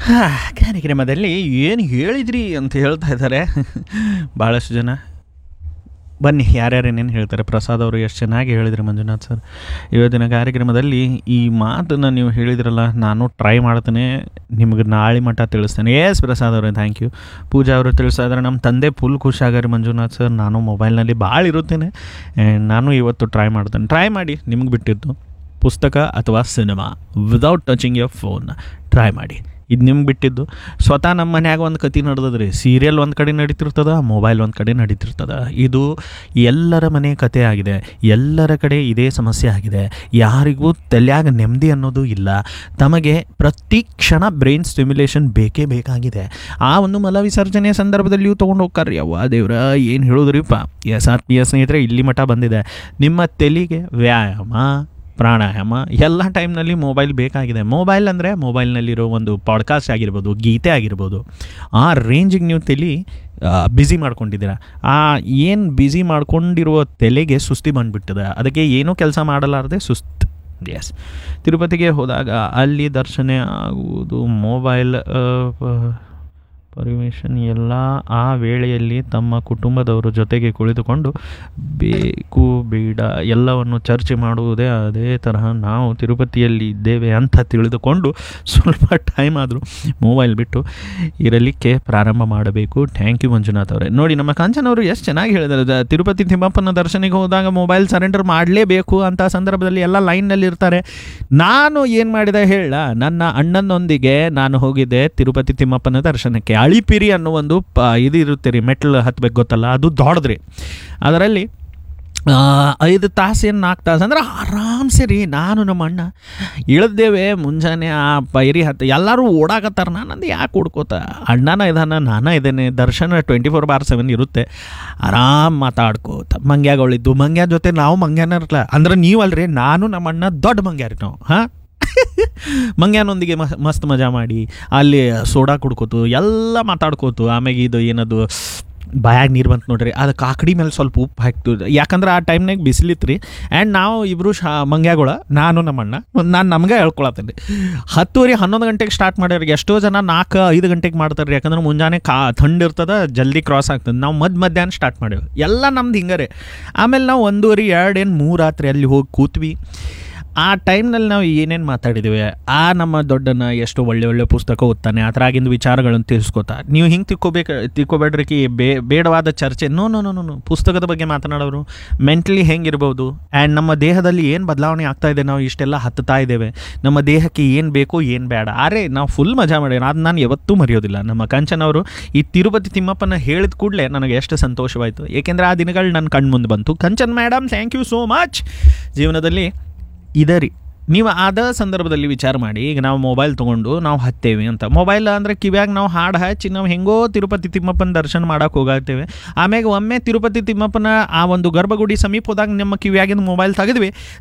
ಹಾಂ ಕಾರ್ಯಕ್ರಮದಲ್ಲಿ ಏನು ಹೇಳಿದ್ರಿ ಅಂತ ಹೇಳ್ತಾ ಇದ್ದಾರೆ ಭಾಳಷ್ಟು ಜನ ಬನ್ನಿ ಯಾರ್ಯಾರು ಏನೇನು ಹೇಳ್ತಾರೆ ಪ್ರಸಾದ್ ಅವರು ಎಷ್ಟು ಚೆನ್ನಾಗಿ ಹೇಳಿದ್ರಿ ಮಂಜುನಾಥ್ ಸರ್ ಇವತ್ತಿನ ಕಾರ್ಯಕ್ರಮದಲ್ಲಿ ಈ ಮಾತನ್ನು ನೀವು ಹೇಳಿದ್ರಲ್ಲ ನಾನು ಟ್ರೈ ಮಾಡ್ತೇನೆ ನಿಮಗೆ ನಾಳೆ ಮಟ್ಟ ತಿಳಿಸ್ತೇನೆ ಎಸ್ ಪ್ರಸಾದ್ ಅವರೇ ಥ್ಯಾಂಕ್ ಯು ಪೂಜಾ ಅವರು ತಿಳಿಸ್ತಾ ಇದ್ದಾರೆ ನಮ್ಮ ತಂದೆ ಫುಲ್ ಖುಷಿಯಾಗಾರಿ ಮಂಜುನಾಥ್ ಸರ್ ನಾನು ಮೊಬೈಲ್ನಲ್ಲಿ ಭಾಳ ಇರುತ್ತೇನೆ ಆ್ಯಂಡ್ ನಾನು ಇವತ್ತು ಟ್ರೈ ಮಾಡ್ತೇನೆ ಟ್ರೈ ಮಾಡಿ ನಿಮ್ಗೆ ಬಿಟ್ಟಿದ್ದು ಪುಸ್ತಕ ಅಥವಾ cinema without touching your phone try ಮಾಡಿ ಇದು ನಿಮ್ಗೆ ಬಿಟ್ಟಿದ್ದು ಸ್ವತಃ ನಮ್ಮ ಮನ್ಯಾಗ ಒಂದು ಕತೆ ನಡೆದದ್ರಿ ಸೀರಿಯಲ್ ಒಂದು ಕಡೆ ನಡೀತಿರ್ತದ ಮೊಬೈಲ್ ಒಂದು ಕಡೆ ನಡೀತಿರ್ತದ ಇದು ಎಲ್ಲರ ಮನೆ ಕತೆ ಆಗಿದೆ ಎಲ್ಲರ ಕಡೆ ಇದೇ ಸಮಸ್ಯೆ ಆಗಿದೆ ಯಾರಿಗೂ ತಲೆಯಾಗ ನೆಮ್ಮದಿ ಅನ್ನೋದು ಇಲ್ಲ ತಮಗೆ ಪ್ರತಿ ಕ್ಷಣ ಬ್ರೈನ್ ಸ್ಟಿಮ್ಯುಲೇಷನ್ ಬೇಕೇ ಬೇಕಾಗಿದೆ ಆ ಒಂದು ಮಲ ವಿಸರ್ಜನೆ ಸಂದರ್ಭದಲ್ಲಿಯೂ ತೊಗೊಂಡು ಹೋಗ್ತಾರ್ರಿ ಅವ್ವ ದೇವ್ರ ಏನು ಹೇಳೋದ್ರಿಪ್ಪ ಎಸ್ ಆತ್ಮೀಯ ಸ್ನೇಹಿತರೆ ಇಲ್ಲಿ ಮಠ ಬಂದಿದೆ ನಿಮ್ಮ ತೆಲಿಗೆ ವ್ಯಾಯಾಮ ಪ್ರಾಣಾಯಾಮ ಎಲ್ಲ ಟೈಮ್ನಲ್ಲಿ ಮೊಬೈಲ್ ಬೇಕಾಗಿದೆ ಮೊಬೈಲ್ ಅಂದರೆ ಮೊಬೈಲ್ನಲ್ಲಿರೋ ಒಂದು ಪಾಡ್ಕಾಸ್ಟ್ ಆಗಿರ್ಬೋದು ಗೀತೆ ಆಗಿರ್ಬೋದು ಆ ರೇಂಜಿಗೆ ನೀವು ತಲೆ ಬ್ಯುಸಿ ಮಾಡ್ಕೊಂಡಿದ್ದೀರಾ ಆ ಏನು ಬ್ಯುಸಿ ಮಾಡ್ಕೊಂಡಿರುವ ತಲೆಗೆ ಸುಸ್ತಿ ಬಂದುಬಿಟ್ಟದೆ ಅದಕ್ಕೆ ಏನೂ ಕೆಲಸ ಮಾಡಲಾರದೆ ಸುಸ್ತು ಎಸ್ ತಿರುಪತಿಗೆ ಹೋದಾಗ ಅಲ್ಲಿ ದರ್ಶನ ಆಗುವುದು ಮೊಬೈಲ್ ಪರ್ಮಿಷನ್ ಎಲ್ಲ ಆ ವೇಳೆಯಲ್ಲಿ ತಮ್ಮ ಕುಟುಂಬದವರು ಜೊತೆಗೆ ಕುಳಿತುಕೊಂಡು ಬೇಕು ಬೇಡ ಎಲ್ಲವನ್ನು ಚರ್ಚೆ ಮಾಡುವುದೇ ಅದೇ ತರಹ ನಾವು ತಿರುಪತಿಯಲ್ಲಿ ಇದ್ದೇವೆ ಅಂತ ತಿಳಿದುಕೊಂಡು ಸ್ವಲ್ಪ ಟೈಮ್ ಆದರೂ ಮೊಬೈಲ್ ಬಿಟ್ಟು ಇರಲಿಕ್ಕೆ ಪ್ರಾರಂಭ ಮಾಡಬೇಕು ಥ್ಯಾಂಕ್ ಯು ಮಂಜುನಾಥ್ ಅವರೇ ನೋಡಿ ನಮ್ಮ ಕಾಂಚನ್ ಅವರು ಎಷ್ಟು ಚೆನ್ನಾಗಿ ಹೇಳಿದ್ದಾರೆ ದ- ತಿರುಪತಿ ತಿಮ್ಮಪ್ಪನ ದರ್ಶನಕ್ಕೆ ಹೋದಾಗ ಮೊಬೈಲ್ ಸರೆಂಡರ್ ಮಾಡಲೇಬೇಕು ಅಂತ ಸಂದರ್ಭದಲ್ಲಿ ಎಲ್ಲ ಲೈನ್ನಲ್ಲಿ ಇರ್ತಾರೆ ನಾನು ಏನು ಮಾಡಿದೆ ಹೇಳ ನನ್ನ ಅಣ್ಣನೊಂದಿಗೆ ನಾನು ಹೋಗಿದ್ದೆ ತಿರುಪತಿ ತಿಮ್ಮಪ್ಪನ ದರ್ಶನಕ್ಕೆ ಅಳಿಪಿರಿ ಅನ್ನೋ ಒಂದು ಪ ಇದು ಇರುತ್ತೆ ರೀ ಮೆಟ್ಲು ಹತ್ಬೇಕು ಗೊತ್ತಲ್ಲ ಅದು ದೊಡ್ಡದ್ರಿ ಅದರಲ್ಲಿ ಆ, ಐದು ತಾಸು ಏನು ನಾಲ್ಕು ತಾಸು ಅಂದ್ರೆ ಆರಾಮ್ಸೆ ರೀ ನಾನು ನಮ್ಮ ಅಣ್ಣ ಇಳಿದ್ದೇವೆ ಮುಂಜಾನೆ ಆ ಪೈರಿ ಹತ್ತು ಎಲ್ಲರೂ ಓಡಾಕತ್ತಾರ ನಾನಂದು ಯಾಕೆ ಹುಡ್ಕೋತ ಅಣ್ಣನ ಇದಾನ ನಾನ ಇದ್ದೇನೆ ದರ್ಶನ ಟ್ವೆಂಟಿ ಫೋರ್ ಬಾರ್ ಸೆವೆನ್ ಇರುತ್ತೆ ಆರಾಮ್ ಮಾತಾಡ್ಕೋತ ಮಂಗ್ಯಾಗಳಿದ್ದು ಮಂಗ್ಯ ಜೊತೆ ನಾವು ಮಂಗ್ಯಾನ ಇರಲ್ಲ ಅಂದ್ರೆ ನೀವಲ್ರಿ ನಾನು ನಮ್ಮ ಅಣ್ಣ ದೊಡ್ಡ ಮಂಗ್ಯಾರಿ ನಾವು ಹಾಂ ಮಂಗ್ಯಾನೊಂದಿಗೆ ಮಸ್ ಮಸ್ತ್ ಮಜಾ ಮಾಡಿ ಅಲ್ಲಿ ಸೋಡಾ ಕುಡ್ಕೋತು ಎಲ್ಲ ಮಾತಾಡ್ಕೋತು ಆಮ್ಯಾಗ ಇದು ಏನದು ಬಾಯಾಗ ನೀರು ಬಂತು ನೋಡ್ರಿ ಅದು ಕಾಕಡಿ ಮೇಲೆ ಸ್ವಲ್ಪ ಉಪ್ಪು ಹಾಕ್ತು ಯಾಕಂದ್ರೆ ಆ ಟೈಮ್ನಾಗ ಬಿಸಿಲಿತ್ತು ರೀ ಆ್ಯಂಡ್ ನಾವು ಇಬ್ಬರು ಶಾ ಮಂಗ್ಯಾಗಳ ನಾನು ನಮ್ಮಣ್ಣ ನಾನು ನಮ್ಗೆ ಹೇಳ್ಕೊಳತ್ತೇನೆ ಹತ್ತುವರೆ ಹನ್ನೊಂದು ಗಂಟೆಗೆ ಸ್ಟಾರ್ಟ್ ಮಾಡ್ಯಾರ ಎಷ್ಟೋ ಜನ ನಾಲ್ಕು ಐದು ಗಂಟೆಗೆ ಮಾಡ್ತಾರೆ ರೀ ಯಾಕಂದ್ರೆ ಮುಂಜಾನೆ ಕಾ ಥಂಡ್ ಇರ್ತದ ಜಲ್ದಿ ಕ್ರಾಸ್ ಆಗ್ತದೆ ನಾವು ಮಧ್ಯ ಮಧ್ಯಾಹ್ನ ಸ್ಟಾರ್ಟ್ ಮಾಡೇವು ಎಲ್ಲ ನಮ್ದು ಹಿಂಗಾರೆ ಆಮೇಲೆ ನಾವು ಒಂದೂವರೆ ಎರಡು ಏನು ಮೂರು ರಾತ್ರಿ ಅಲ್ಲಿ ಹೋಗಿ ಕೂತ್ವಿ ಆ ಟೈಮ್ನಲ್ಲಿ ನಾವು ಏನೇನು ಮಾತಾಡಿದ್ದೀವಿ ಆ ನಮ್ಮ ದೊಡ್ಡನ ಎಷ್ಟು ಒಳ್ಳೆ ಒಳ್ಳೆ ಪುಸ್ತಕ ಓದ್ತಾನೆ ಅದರಾಗಿಂದ ವಿಚಾರಗಳನ್ನು ತಿಳಿಸ್ಕೊತಾ ನೀವು ಹಿಂಗೆ ತಿಕ್ಕೋಬೇಕು ತಿಕ್ಕೋಬೇಡ್ರಿ ಕಿ ಬೇ ಬೇಡವಾದ ಚರ್ಚೆ no no no no no ಪುಸ್ತಕದ ಬಗ್ಗೆ ಮಾತನಾಡೋರು ಮೆಂಟಲಿ ಹೆಂಗಿರ್ಬೋದು ಆ್ಯಂಡ್ ನಮ್ಮ ದೇಹದಲ್ಲಿ ಏನು ಬದಲಾವಣೆ ಆಗ್ತಾ ಇದೆ ನಾವು ಇಷ್ಟೆಲ್ಲ ಹತ್ತುತ್ತಾ ಇದ್ದೇವೆ ನಮ್ಮ ದೇಹಕ್ಕೆ ಏನು ಬೇಕು ಏನು ಬೇಡ ಅರೆ ನಾವು ಫುಲ್ ಮಜಾ ಮಾಡೇನು ಅದು ನಾನು ಯಾವತ್ತೂ ಮರೆಯೋದಿಲ್ಲ ನಮ್ಮ ಕಂಚನ್ ಅವರು ಈ ತಿರುಪತಿ ತಿಮ್ಮಪ್ಪನ ಹೇಳಿದ ಕೂಡಲೇ ನನಗೆ ಎಷ್ಟು ಸಂತೋಷವಾಯಿತು ಏಕೆಂದರೆ ಆ ದಿನಗಳು ನನ್ನ ಕಣ್ಣು ಮುಂದೆ ಬಂತು Kanchan madam thank you so much ಜೀವನದಲ್ಲಿ ಇದೆ ರೀ ನೀವು ಅದ ಸಂದರ್ಭದಲ್ಲಿ ವಿಚಾರ ಮಾಡಿ ಈಗ ನಾವು ಮೊಬೈಲ್ ತೊಗೊಂಡು ನಾವು ಹತ್ತೇವೆ ಅಂತ ಮೊಬೈಲ್ ಅಂದರೆ ಕಿವ್ಯಾಗ ನಾವು ಹಾಡು ಹಚ್ಚಿ ನಾವು ಹೆಂಗೋ ತಿರುಪತಿ ತಿಮ್ಮಪ್ಪನ ದರ್ಶನ ಮಾಡಕ್ಕೆ ಹೋಗಾಗ್ತೇವೆ ಆಮ್ಯಾಗ ಒಮ್ಮೆ ತಿರುಪತಿ ತಿಮ್ಮಪ್ಪನ ಆ ಒಂದು ಗರ್ಭಗುಡಿ ಸಮೀಪ ಹೋದಾಗ ನಮ್ಮ ಕಿವ್ಯಾಗಿಂದ ಮೊಬೈಲ್ ತೆಗೆದ್ವಿ